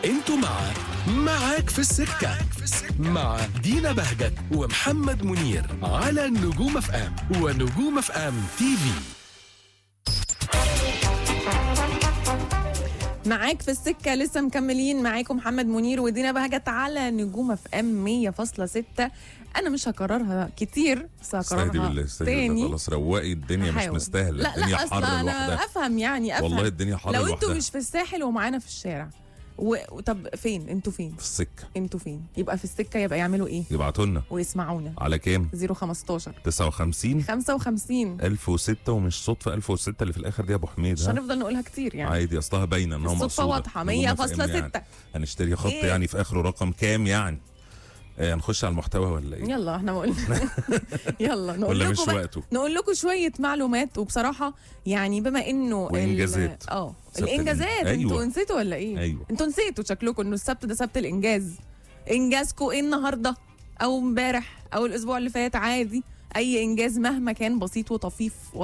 انتوا مع معاك في السكة مع دينا بهجت ومحمد منير على نجوم اف ام ونجوم اف ام تي في معاك في السكة لسه مكملين معاكم محمد منير ودينا بهجت على نجوم اف ام 100.6 انا مش هكررها كتير بس استهدي بالله هكررها استهدي بالله تاني خلاص روقي الدنيا مش هحاول. مستاهله لا الدنيا لا اصل حر انا لوحدها افهم يعني افهم والله الدنيا حر لو انتوا لوحدها مش في الساحل ومعانا في الشارع و... طب فين انتوا فين في السكه انتوا فين يبقى في السكة يبقى يعملوا ايه يبعتوا لنا ويسمعونا على كام 015 59 55 1006 ومش صدفه 1006 اللي في الاخر دي يا ابو حميد مش ها هنفضل نقولها كتير يعني عادي اصلها باينه انها الصدفة مقصوده واضحة نجوم FM 100.6 يعني. هنشتري خط إيه؟ يعني في اخره رقم كام يعني آه، هنخش على المحتوى ولا ايه يلا احنا قلنا يلا نقول ولا لكم مش بقى- وقته نقول لكم شويه معلومات وبصراحه يعني بما انه ال- وإنجازات. اه سبت الانجازات الإن- انتوا أيوة. نسيتوا ولا ايه أيوة. انتوا نسيتوا شكلكم انه السبت ده سبت الانجاز انجازكم ايه النهارده او امبارح او الاسبوع اللي فات عادي اي انجاز مهما كان بسيط وطفيف